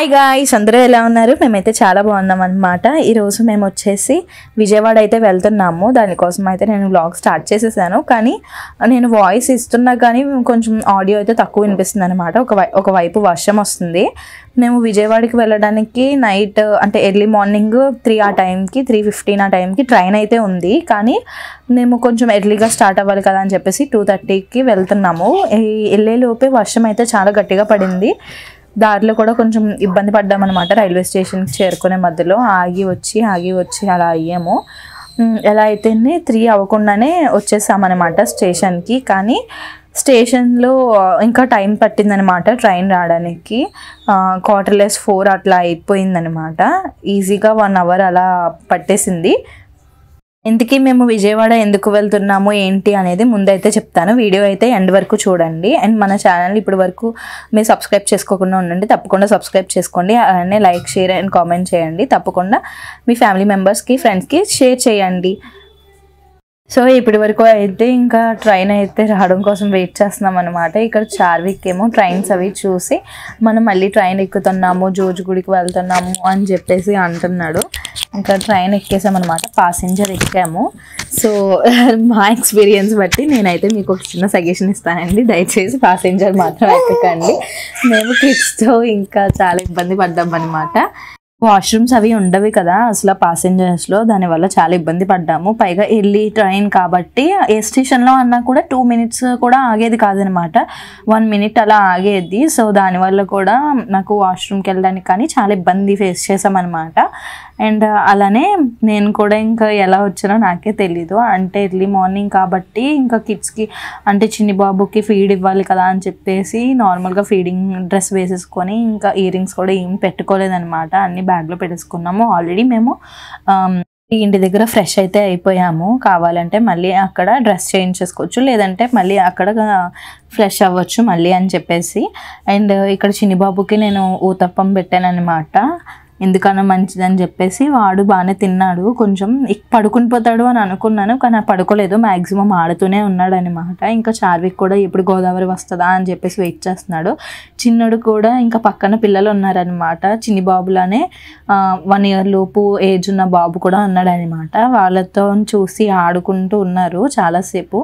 Hi guys అందరూ ఎలా ఉన్నారు మేమైతే చాలా బాగున్నాం అనమాట ఈరోజు మేము వచ్చేసి విజయవాడ అయితే వెళ్తున్నాము దానికోసం అయితే నేను వ్లాగ్ స్టార్ట్ చేసేసాను కానీ నేను వాయిస్ ఇస్తున్నా కానీ కొంచెం ఆడియో అయితే తక్కువ వినిపిస్తుంది అనమాట ఒక వై ఒకవైపు వర్షం వస్తుంది మేము విజయవాడకి వెళ్ళడానికి నైట్ అంటే ఎర్లీ మార్నింగ్ త్రీ ఆ టైంకి త్రీ ఫిఫ్టీన్ ఆ టైంకి ట్రైన్ అయితే ఉంది కానీ మేము కొంచెం ఎర్లీగా స్టార్ట్ అవ్వాలి కదా అని చెప్పేసి టూ థర్టీకి వెళ్తున్నాము ఈ వెళ్ళే లోపే వర్షం అయితే చాలా గట్టిగా పడింది దారిలో కూడా కొంచెం ఇబ్బంది పడ్డామన్నమాట రైల్వే స్టేషన్కి చేరుకునే మధ్యలో ఆగి వచ్చి ఆగి వచ్చి అలా అయ్యాము ఉమ్, ఎలా అయితేనే త్రీ అవ్వకుండానే వచ్చేసామన్నమాట స్టేషన్కి కానీ స్టేషన్లో ఆ, ఇంకా టైం పట్టిందనమాట ట్రైన్ రావడానికి క్వార్టర్లెస్ ఫోర్ అట్లా అయిపోయిందనమాట ఈజీగా వన్ అవర్ అలా పట్టేసింది ఇంతకీ మేము విజయవాడ ఎందుకు వెళ్తున్నాము ఏంటి అనేది ముందైతే చెప్తాను వీడియో అయితే ఎండ్ వరకు చూడండి అండ్ మన ఛానల్ ఇప్పటి వరకు మీరు సబ్స్క్రైబ్ చేసుకోకుండా ఉండండి తప్పకుండా సబ్స్క్రైబ్ చేసుకోండి అలానే లైక్ షేర్ అండ్ కామెంట్ చేయండి తప్పకుండా మీ ఫ్యామిలీ మెంబర్స్కి ఫ్రెండ్స్కి షేర్ చేయండి సో ఇప్పటి వరకు అయితే ఇంకా ట్రైన్ అయితే రావడం కోసం వెయిట్ చేస్తున్నాం అనమాట ఇక్కడ చార్విక్ ఏమో ట్రైన్స్ అవి చూసి మనం మళ్ళీ ట్రైన్ ఎక్కుతున్నాము జోజుగుడికి వెళ్తున్నాము అని చెప్పేసి అంటున్నాడు ఇంకా ట్రైన్ ఎక్కేసామన్నమాట పాసెంజర్ ఎక్కాము సో మా ఎక్స్పీరియన్స్ బట్టి నేనైతే మీకు ఒక చిన్న సజెషన్ ఇస్తానండి దయచేసి పాసెంజర్ మాత్రం ఎక్కకండి మేము కిడ్స్తో ఇంకా చాలా ఇబ్బంది పడ్డాం అనమాట వాష్రూమ్స్ అవి ఉండవి కదా అసలు ప్యాసింజర్స్లో దానివల్ల చాలా ఇబ్బంది పడ్డాము పైగా వెళ్ళి ట్రైన్ కాబట్టి ఏ స్టేషన్లో అన్నా కూడా టూ మినిట్స్ కూడా ఆగేది కాదనమాట వన్ మినిట్ అలా ఆగేది సో దానివల్ల కూడా నాకు వాష్రూమ్కి వెళ్ళడానికి కానీ చాలా ఇబ్బంది ఫేస్ చేసామన్నమాట అండ్ అలానే నేను కూడా ఇంకా ఎలా వచ్చానో నాకే తెలీదు అంటే ఎర్లీ మార్నింగ్ కాబట్టి ఇంకా కిడ్స్కి అంటే చిన్ని బాబుకి ఫీడ్ ఇవ్వాలి కదా అని చెప్పేసి నార్మల్గా ఫీడింగ్ డ్రెస్ వేసేసుకొని ఇంకా ఇయర్ రింగ్స్ కూడా ఏం పెట్టుకోలేదన్నమాట అన్ని బ్యాగ్లో పెట్టేసుకున్నాము ఆల్రెడీ మేము ఆమ్, ఈ ఇంటి దగ్గర ఫ్రెష్ అయితే అయిపోయాము కావాలంటే మళ్ళీ అక్కడ డ్రెస్ చేంజ్ చేసుకోవచ్చు లేదంటే మళ్ళీ అక్కడ ఫ్రెష్ అవ్వచ్చు మళ్ళీ అని చెప్పేసి అండ్ ఇక్కడ చిన్ని బాబుకి నేను ఊతప్పం పెట్టాను అనమాట ఎందుకన్నా మంచిదని చెప్పేసి వాడు బాగానే తిన్నాడు కొంచెం ఇక్ పడుకుని పోతాడు అని అనుకున్నాను కానీ ఆ పడుకోలేదు మ్యాక్సిమం ఆడుతూనే ఉన్నాడు అనమాట ఇంకా చార్విక్ కూడా ఎప్పుడు గోదావరి వస్తుందా అని చెప్పేసి వెయిట్ చేస్తున్నాడు చిన్నోడు కూడా ఇంకా పక్కన పిల్లలు ఉన్నారనమాట చిన్ని బాబులానే వన్ ఇయర్ లోపు ఏజ్ ఉన్న బాబు కూడా ఉన్నాడు అనమాట వాళ్ళతో చూసి ఆడుకుంటూ ఉన్నారు చాలాసేపు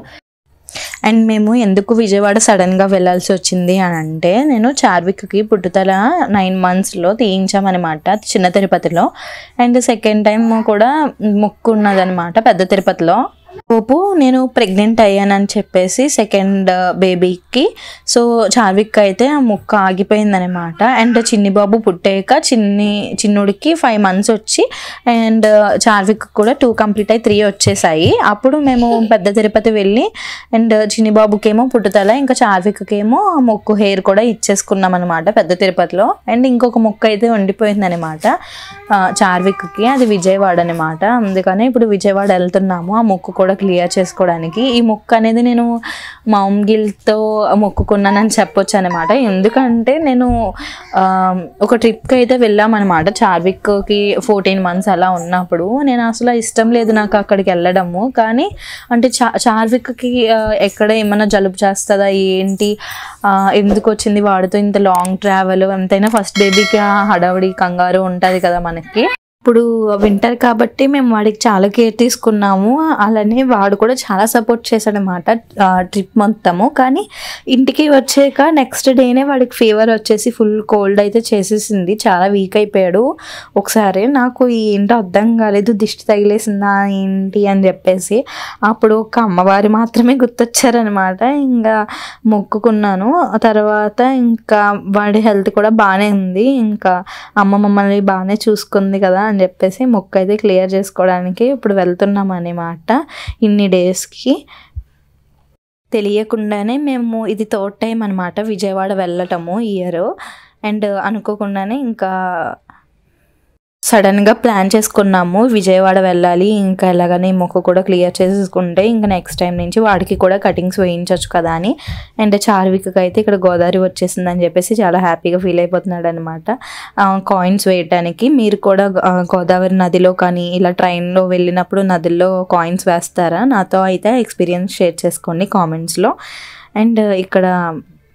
అండ్ మేము ఎందుకు విజయవాడ సడన్గా వెళ్ళాల్సి వచ్చింది అని అంటే నేను చార్విక్కి పుట్టుతల నైన్ మంత్స్లో తీయించామన్నమాట చిన్న తిరుపతిలో అండ్ సెకండ్ టైం కూడా ముక్కు ఉన్నదనమాట పెద్ద తిరుపతిలో లోపు నేను ప్రెగ్నెంట్ అయ్యానని చెప్పేసి సెకండ్ బేబీకి సో చార్విక్ అయితే ఆ ముక్క ఆగిపోయిందనమాట అండ్ చిన్ని బాబు పుట్టాక చిన్ని చిన్నుడికి ఫైవ్ మంత్స్ వచ్చి అండ్ చార్విక్ కూడా టూ కంప్లీట్ అయ్యి త్రీ వచ్చేసాయి అప్పుడు మేము పెద్ద తిరుపతి వెళ్ళి అండ్ చిన్ని బాబుకేమో పుట్టుతల ఇంకా చార్విక్కేమో ముక్కు హెయిర్ కూడా ఇచ్చేసుకున్నాం అనమాట పెద్ద తిరుపతిలో అండ్ ఇంకొక ముక్క అయితే ఉండిపోయిందనమాట చార్విక్కి అది విజయవాడ అనమాట అందుకనే ఇప్పుడు విజయవాడ వెళ్తున్నాము ఆ ముక్కు కూడా క్లియర్ చేసుకోవడానికి ఈ ముక్కు అనేది నేను మామ్గిల్తో మొక్కుకున్నానని చెప్పొచ్చు అనమాట ఎందుకంటే నేను ఆ, ఒక ట్రిప్కి అయితే వెళ్ళామన్నమాట చార్విక్కి ఫోర్టీన్ మంత్స్ అలా ఉన్నప్పుడు నేను అసలు ఇష్టం లేదు నాకు అక్కడికి వెళ్ళడము కానీ అంటే చా చార్విక్కి ఆ, ఎక్కడ ఏమైనా జలుబు చేస్తుందా ఏంటి ఆ, ఎందుకు వచ్చింది వాడితో ఇంత లాంగ్ ట్రావెల్ ఎంతైనా ఫస్ట్ బేబీకి ఆ హడావుడి కంగారు ఉంటుంది కదా మనకి ఇప్పుడు వింటర్ కాబట్టి మేము వాడికి చాలా కేర్ తీసుకున్నాము అలానే వాడు కూడా చాలా సపోర్ట్ చేశాడనమాట ట్రిప్ మొత్తము కానీ ఇంటికి వచ్చాక నెక్స్ట్ డేనే వాడికి ఫీవర్ వచ్చేసి ఫుల్ కోల్డ్ అయితే చేసేసింది చాలా వీక్ అయిపోయాడు ఒకసారి నాకు ఏంటో అర్థం కాలేదు దిష్టి తగిలేసిందా ఏంటి అని చెప్పేసి అప్పుడు ఒక అమ్మవారి మాత్రమే గుర్తొచ్చారనమాట ఇంకా మొక్కుకున్నాను తర్వాత ఇంకా వాడి హెల్త్ కూడా బాగానే ఉంది ఇంకా అమ్మ మమ్మల్ని బాగానే చూసుకుంది కదా అని చెప్పేసి మొక్క అయితే క్లియర్ చేసుకోవడానికి ఇప్పుడు వెళ్తున్నాం అనమాట ఇన్ని డేస్కి తెలియకుండానే మేము ఇది థర్డ్ టైం అనమాట విజయవాడ వెళ్ళటము ఇయర్ అండ్ అనుకోకుండానే ఇంకా సడన్గా ప్లాన్ చేసుకున్నాము విజయవాడ వెళ్ళాలి ఇంకా ఎలాగని మొక్క కూడా క్లియర్ చేసేసుకుంటే ఇంకా నెక్స్ట్ టైం నుంచి వాడికి కూడా కటింగ్స్ వేయించవచ్చు కదా అని అండ్ చార్విక్ అయితే ఇక్కడ గోదావరి వచ్చేసిందని చెప్పేసి చాలా హ్యాపీగా ఫీల్ అయిపోతున్నాడు అనమాట కాయిన్స్ వేయటానికి మీరు కూడా ఆ, గోదావరి నదిలో కానీ ఇలా ట్రైన్లో వెళ్ళినప్పుడు నదుల్లో కాయిన్స్ వేస్తారా నాతో అయితే ఎక్స్పీరియన్స్ షేర్ చేసుకోండి కామెంట్స్లో అండ్ ఇక్కడ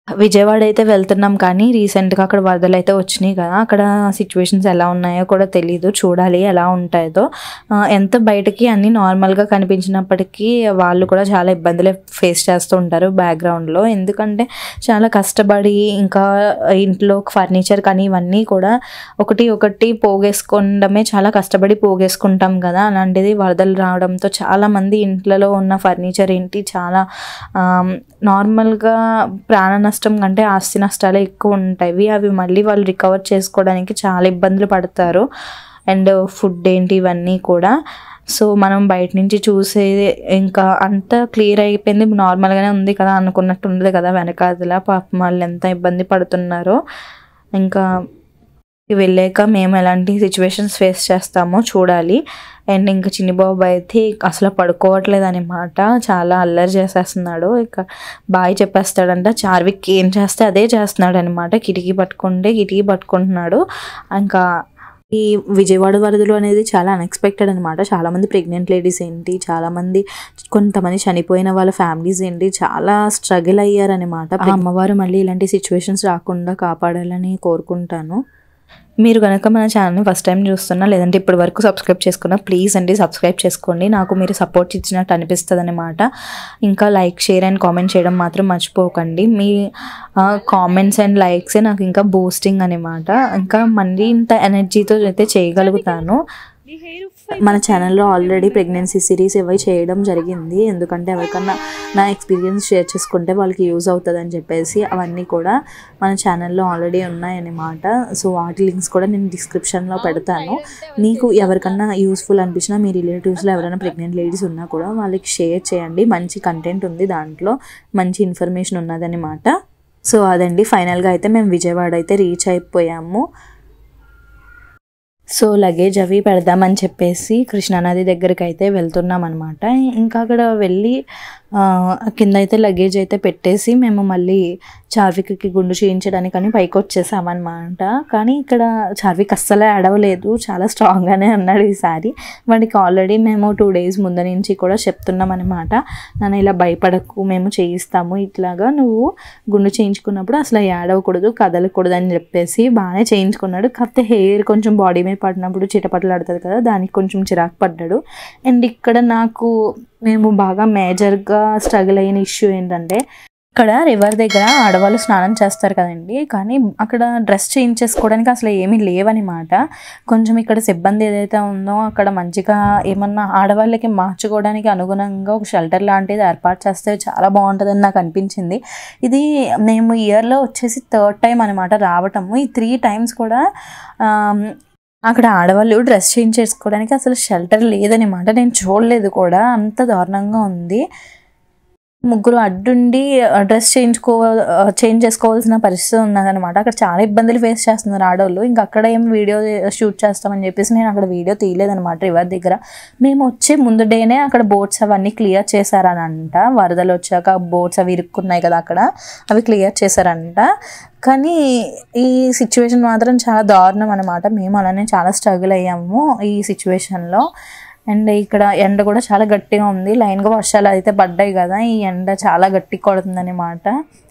విజయవాడ అయితే వెళ్తున్నాం కానీ రీసెంట్గా అక్కడ వరదలు అయితే వచ్చినాయి కదా అక్కడ సిచ్యువేషన్స్ ఎలా ఉన్నాయో కూడా తెలియదు చూడాలి ఎలా ఉంటాయో ఆ, ఎంత బయటకి అన్ని నార్మల్గా కనిపించినప్పటికీ వాళ్ళు కూడా చాలా ఇబ్బందులు ఫేస్ చేస్తూ ఉంటారు బ్యాక్గ్రౌండ్లో ఎందుకంటే చాలా కష్టపడి ఇంకా ఇంట్లో ఫర్నిచర్ కానీ ఇవన్నీ కూడా ఒకటి ఒకటి పోగేసుకోవడమే చాలా కష్టపడి పోగేసుకుంటాం కదా అలాంటిది వరదలు రావడంతో చాలా మంది ఇంట్లలో ఉన్న ఫర్నిచర్ ఏంటి చాలా ఆమ్, నార్మల్గా ప్రాణ నష్టం కంటే ఆస్తి నష్టాలే ఎక్కువ ఉంటాయి అవి మళ్ళీ వాళ్ళు రికవర్ చేసుకోవడానికి చాలా ఇబ్బందులు పడతారు అండ్ ఫుడ్ ఏంటి ఇవన్నీ కూడా సో మనం బయట నుంచి చూసే ఇంకా అంతా క్లియర్ అయిపోయింది నార్మల్గానే ఉంది కదా అనుకున్నట్టు ఉండదు కదా వెనకాతల పాపం వాళ్ళు ఎంత ఇబ్బంది పడుతున్నారో ఇంకా వెళ్ళాక మేము ఎలాంటి సిచ్యువేషన్స్ ఫేస్ చేస్తామో చూడాలి అండ్ ఇంకా చిన్నిబాబు అయితే అసలు పడుకోవట్లేదు అనమాట చాలా అల్లరి చేసేస్తున్నాడు ఇక బాయ్ చెప్పేస్తాడంట చార్విక్ ఏం చేస్తే అదే చేస్తున్నాడు అనమాట కిటికీ పట్టుకుంటే కిటికీ పట్టుకుంటున్నాడు ఇంకా ఈ విజయవాడ వరదలు అనేది చాలా అన్ఎక్స్పెక్టెడ్ అనమాట చాలామంది ప్రెగ్నెంట్ లేడీస్ ఏంటి చాలామంది కొంతమంది చనిపోయిన వాళ్ళ ఫ్యామిలీస్ ఏంటి చాలా స్ట్రగుల్ అయ్యారనమాట ఆ అమ్మవారు మళ్ళీ ఇలాంటి సిచ్యువేషన్స్ రాకుండా కాపాడాలని కోరుకుంటాను మీరు కనుక మన ఛానల్ని ఫస్ట్ టైం చూస్తున్నా లేదంటే ఇప్పటి వరకు సబ్స్క్రైబ్ చేసుకున్నా ప్లీజ్ అండి సబ్స్క్రైబ్ చేసుకోండి నాకు మీరు సపోర్ట్ ఇచ్చినట్టు అనిపిస్తుంది అనమాట ఇంకా లైక్ షేర్ అండ్ కామెంట్ చేయడం మాత్రం మర్చిపోకండి మీ కామెంట్స్ అండ్ లైక్సే నాకు ఇంకా బూస్టింగ్ అనమాట ఇంకా మళ్ళీ ఇంత ఎనర్జీతో అయితే చేయగలుగుతాను మన ఛానల్లో ఆల్రెడీ ప్రెగ్నెన్సీ సిరీస్ ఇవి చేయడం జరిగింది ఎందుకంటే ఎవరికన్నా నా ఎక్స్పీరియన్స్ షేర్ చేసుకుంటే వాళ్ళకి యూజ్ అవుతుంది అని చెప్పేసి అవన్నీ కూడా మన ఛానల్లో ఆల్రెడీ ఉన్నాయన్నమాట సో వాటి లింక్స్ కూడా నేను డిస్క్రిప్షన్లో పెడతాను మీకు ఎవరికన్నా యూస్ఫుల్ అనిపించినా మీ రిలేటివ్స్లో ఎవరైనా ప్రెగ్నెంట్ లేడీస్ ఉన్నా కూడా వాళ్ళకి షేర్ చేయండి మంచి కంటెంట్ ఉంది దాంట్లో మంచి ఇన్ఫర్మేషన్ ఉన్నదన్నమాట సో అదండి ఫైనల్గా అయితే మేము విజయవాడ అయితే రీచ్ అయిపోయాము సో లగేజ్ అవి పెడదామని చెప్పేసి కృష్ణానది దగ్గరికి అయితే వెళ్తున్నాం అనమాట ఇంకా అక్కడ వెళ్ళి ఆ, కింద అయితే లగేజ్ అయితే పెట్టేసి మేము మళ్ళీ చార్విక్కి గుండు చేయించడానికి అని పైకి వచ్చేసామన్నమాట కానీ ఇక్కడ చార్విక్ అస్సలే అడవలేదు చాలా స్ట్రాంగ్గానే అన్నాడు ఈసారి వాడికి ఆల్రెడీ మేము టూ డేస్ ముందు నుంచి కూడా చెప్తున్నాం అనమాట నన్ను ఇలా భయపడకు మేము చేయిస్తాము ఇట్లాగా నువ్వు గుండు చేయించుకున్నప్పుడు అసలు ఏడవకూడదు కదలకూడదు అని చెప్పేసి బాగానే చేయించుకున్నాడు కాకపోతే హెయిర్ కొంచెం బాడీ మీద పడినప్పుడు చిటపటలాడుతుంది కదా దానికి కొంచెం చిరాకు పడ్డాడు అండ్ ఇక్కడ నాకు మేము బాగా మేజర్గా స్ట్రగుల్ అయిన ఇష్యూ ఏంటంటే ఇక్కడ రివర్ దగ్గర ఆడవాళ్ళు స్నానం చేస్తారు కదండి కానీ అక్కడ డ్రెస్ చేంజ్ చేసుకోవడానికి అసలు ఏమీ లేవన్నమాట కొంచెం ఇక్కడ సిబ్బంది ఏదైతే ఉందో అక్కడ మంచిగా ఏమన్నా ఆడవాళ్ళకి మార్చుకోవడానికి అనుగుణంగా ఒక షెల్టర్ లాంటిది ఏర్పాటు చేస్తే చాలా బాగుంటుందని నాకు అనిపించింది ఇది మేము ఇయర్లో వచ్చేసి థర్డ్ టైం అనమాట రావటము ఈ త్రీ టైమ్స్ కూడా ఆమ్, అక్కడ ఆడవాళ్ళు డ్రెస్ చేంజ్ చేసుకోవడానికి అసలు షెల్టర్ లేదనమాట నేను చూడలేదు కూడా అంత దారుణంగా ఉంది ముగ్గురు అడ్డుండి డ్రెస్ చేయించుకో చేంజ్ చేసుకోవాల్సిన పరిస్థితి ఉన్నదనమాట అక్కడ చాలా ఇబ్బందులు ఫేస్ చేస్తున్నారు ఆడవాళ్ళు ఇంకా అక్కడ ఏం వీడియో షూట్ చేస్తామని చెప్పేసి నేను అక్కడ వీడియో తీయలేదనమాట రివర్ దగ్గర మేము వచ్చే ముందు డేనే అక్కడ బోట్స్ అవన్నీ క్లియర్ చేశారనంట వరదలు వచ్చాక బోట్స్ అవి ఇరుక్కున్నాయి కదా అక్కడ అవి క్లియర్ చేశారంట కానీ ఈ సిచ్యువేషన్ మాత్రం చాలా దారుణం అనమాట మేము అలానే చాలా స్ట్రగుల్ అయ్యాము ఈ సిచ్యువేషన్లో అండ్ ఇక్కడ ఎండ కూడా చాలా గట్టిగా ఉంది లైన్గా వర్షాలు అయితే పడ్డాయి కదా ఈ ఎండ చాలా గట్టి కొడుతుందన్నమాట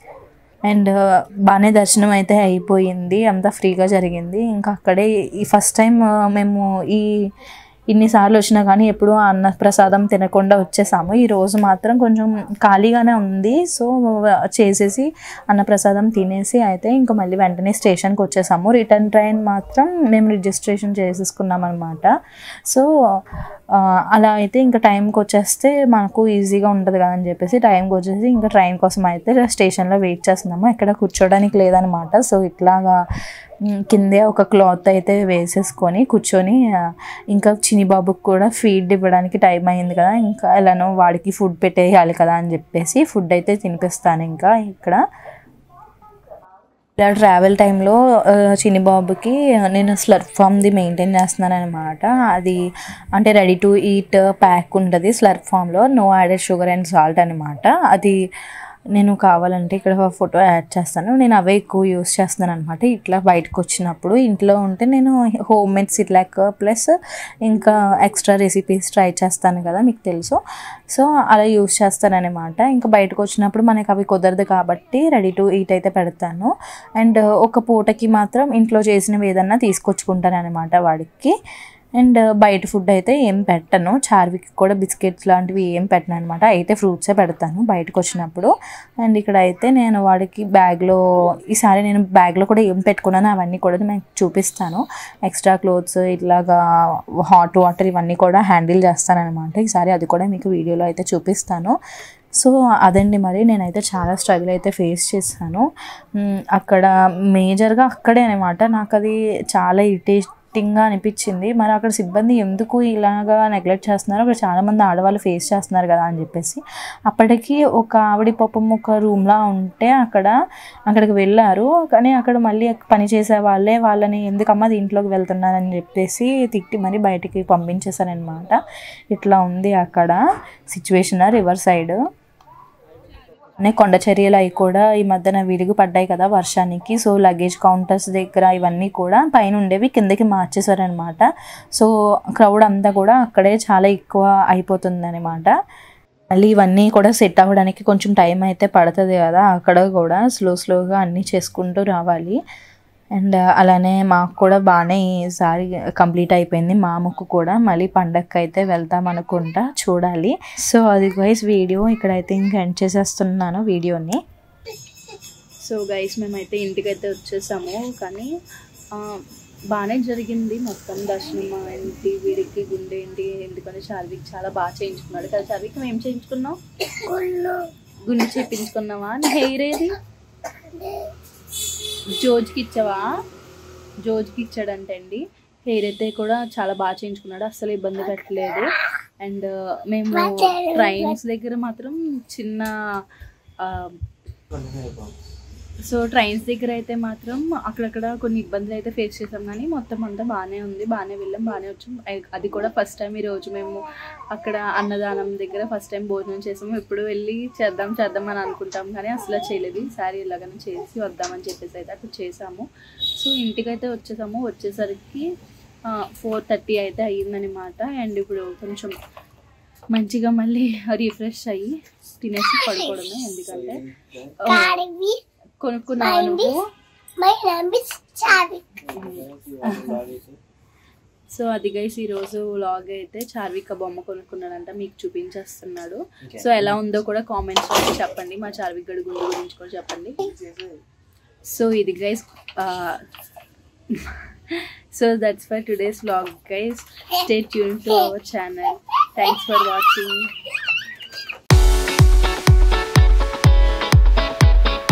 అండ్ బాగానే దర్శనం అయితే అయిపోయింది అంతా ఫ్రీగా జరిగింది ఇంకా అక్కడే ఈ ఫస్ట్ టైం మేము ఈ ఇన్నిసార్లు వచ్చినా కానీ ఎప్పుడూ ఆ అన్న ప్రసాదం తినకుండా వచ్చేసాము ఈ రోజు మాత్రం కొంచెం ఖాళీగానే ఉంది సో చేసేసి అన్నప్రసాదం తినేసి అయితే ఇంకా మళ్ళీ వెంటనే స్టేషన్కి వచ్చేసాము రిటర్న్ ట్రైన్ మాత్రం మేము రిజిస్ట్రేషన్ చేసేసుకున్నాం అనమాట సో ఆ, అలా అయితే ఇంకా టైంకి వచ్చేస్తే మనకు ఈజీగా ఉంటుంది కదా అని చెప్పేసి టైంకి వచ్చేసి ఇంకా ట్రైన్ కోసం అయితే స్టేషన్లో వెయిట్ చేస్తున్నాము ఎక్కడ కూర్చోడానికి లేదనమాట సో ఇట్లాగా ఉమ్, కిందే ఒక క్లాత్ అయితే వేసేసుకొని కూర్చొని ఆ, ఇంకా చినిబాబుకి కూడా ఫీడ్ ఇవ్వడానికి టైం అయింది కదా ఇంకా ఎలానో వాడికి ఫుడ్ పెట్టేయాలి కదా అని చెప్పేసి ఫుడ్ అయితే తినిపిస్తాను ఇంకా ఇక్కడ ఇలా ట్రావెల్ టైంలో చినిబాబుకి నేను స్లర్ప్ ఫామ్ది మెయింటైన్ చేస్తున్నాను అనమాట అది అంటే రెడీ టు ఈట్ ప్యాక్ ఉంటుంది స్లర్ప్ ఫామ్లో no added sugar and salt అనమాట అది నేను కావాలంటే ఇక్కడ ఫోటో యాడ్ చేస్తాను నేను అవే ఎక్కువ యూస్ చేస్తున్నాను అనమాట ఇట్లా బయటకు వచ్చినప్పుడు ఇంట్లో ఉంటే నేను హోమ్ మేడ్ సిర్లాక్ ప్లస్ ఇంకా ఎక్స్ట్రా రెసిపీస్ ట్రై చేస్తాను కదా మీకు తెలుసు సో అలా యూస్ చేస్తానన్నమాట ఇంకా బయటకు వచ్చినప్పుడు మనకి అవి కుదరదు కాబట్టి రెడీ టు ఈట్ అయితే పెడతాను అండ్ ఒక పూటకి మాత్రం ఇంట్లో చేసినవి ఏదన్నా తీసుకొచ్చుకుంటాను అనమాట వాడికి అండ్ బయట ఫుడ్ అయితే ఏం పెట్టను చార్విక్ కూడా బిస్కెట్స్ లాంటివి ఏం పెట్టను అనమాట అయితే ఫ్రూట్సే పెడతాను బయటకు వచ్చినప్పుడు అండ్ ఇక్కడ అయితే నేను వాడికి బ్యాగ్లో ఈసారి నేను బ్యాగ్లో కూడా ఏం పెట్టుకున్నాను అవన్నీ కూడా నేను చూపిస్తాను ఎక్స్ట్రా క్లోత్స్ ఇట్లాగా హాట్ వాటర్ ఇవన్నీ కూడా హ్యాండిల్ చేస్తానన్నమాట ఈసారి అది కూడా మీకు వీడియోలో అయితే చూపిస్తాను సో అదండి మరి నేనైతే చాలా స్ట్రగుల్ అయితే ఫేస్ చేశాను మ్, అక్కడ మేజర్గా అక్కడే అనమాట నాకు అది చాలా ఇరిటేటింగ్గా అనిపించింది మరి అక్కడ సిబ్బంది ఎందుకు ఇలాగా నెగ్లెక్ట్ చేస్తున్నారు అక్కడ చాలామంది ఆడవాళ్ళు ఫేస్ చేస్తున్నారు కదా అని చెప్పేసి అప్పటికి ఒక ఆవిడ పాపం ఒక రూమ్లా ఉంటే అక్కడ అక్కడికి వెళ్ళారు కానీ అక్కడ మళ్ళీ పని చేసే వాళ్ళే వాళ్ళని ఎందుకమ్మా దీంట్లోకి వెళ్తున్నారని చెప్పేసి తిట్టి మరి బయటికి పంపించేశారనమాట ఇట్లా ఉంది అక్కడ సిచ్యువేషన్ రివర్ సైడ్ అనే కొండ చర్యలు అవి కూడా ఈ మధ్యన విరిగి పడ్డాయి కదా వర్షానికి సో లగేజ్ కౌంటర్స్ దగ్గర ఇవన్నీ కూడా పైన ఉండేవి కిందకి మార్చేశారనమాట సో క్రౌడ్ అంతా కూడా అక్కడే చాలా ఎక్కువ అయిపోతుంది అనమాట మళ్ళీ ఇవన్నీ కూడా సెట్ అవ్వడానికి కొంచెం టైం అయితే పడుతుంది కదా అక్కడ కూడా స్లో స్లోగా అన్నీ చేసుకుంటూ రావాలి అండ్ అలానే మాకు కూడా బాగానే ఈసారి కంప్లీట్ అయిపోయింది మా ముక్కు కూడా మళ్ళీ పండగకి అయితే వెళ్తాం అనుకుంటా చూడాలి సో అది గైస్ వీడియో ఇక్కడైతే ఇంక ఎండ్ చేసేస్తున్నాను వీడియోని సో గైస్ మేమైతే ఇంటికైతే వచ్చేసాము కానీ ఆ, బాగానే జరిగింది మొత్తం దర్శనం ఏంటి వీడికి గుండె ఏంటి ఎందుకంటే చార్విక్ చాలా బాగా చేయించుకున్నాడు కదా చార్విక్ మేము ఏం చేయించుకున్నాం గుండె చేయించుకున్నావా నీ హెయిర్ ఏది జోజ్కి ఇచ్చావా జోజ్కి ఇచ్చాడంటే అండి హెయిర్ అయితే కూడా చాలా బాగా చేయించుకున్నాడు అస్సలు ఇబ్బంది పెట్టలేదు అండ్ మేము ట్రైన్స్ దగ్గర మాత్రం చిన్న ఆ, సో ట్రైన్స్ దగ్గర అయితే మాత్రం అక్కడక్కడ కొన్ని ఇబ్బందులు అయితే ఫేస్ చేసాం కానీ మొత్తం అంతా బాగానే ఉంది బాగానే వెళ్ళాం బాగానే వచ్చాం అయి- అది కూడా ఫస్ట్ టైం ఈ రోజు మేము అక్కడ అన్నదానం దగ్గర ఫస్ట్ టైం భోజనం చేసాము ఎప్పుడు వెళ్ళి చేద్దాం చేద్దాం అని అనుకుంటాం కానీ అసలు చేయలేదు ఈసారి ఇలాగనే చేసి వద్దామని చెప్పేసి అయితే అక్కడ చేసాము సో ఇంటికైతే వచ్చేసాము వచ్చేసరికి ఫోర్ థర్టీ అయితే అయ్యిందనమాట అండ్ ఇప్పుడు కొంచెం మంచిగా మళ్ళీ రిఫ్రెష్ అయ్యి తినేసి పడుకోవడమే ఎందుకంటే ఆ, కొనుక్కున్నావా నువ్వు My name is Chavik. So అది గైస్ ఈ రోజు వ్లాగ్ అయితే చార్విక బొమ్మ కొనుక్కున్నాడంట మీకు చూపించేస్తున్నాడు సో ఎలా ఉందో కూడా కామెంట్స్ లో చెప్పండి మా చార్విక్ గడి గుండు గురించి కూడా చెప్పండి సో ఇది guys so that's for today's vlog guys stay tune to our channel thanks for watching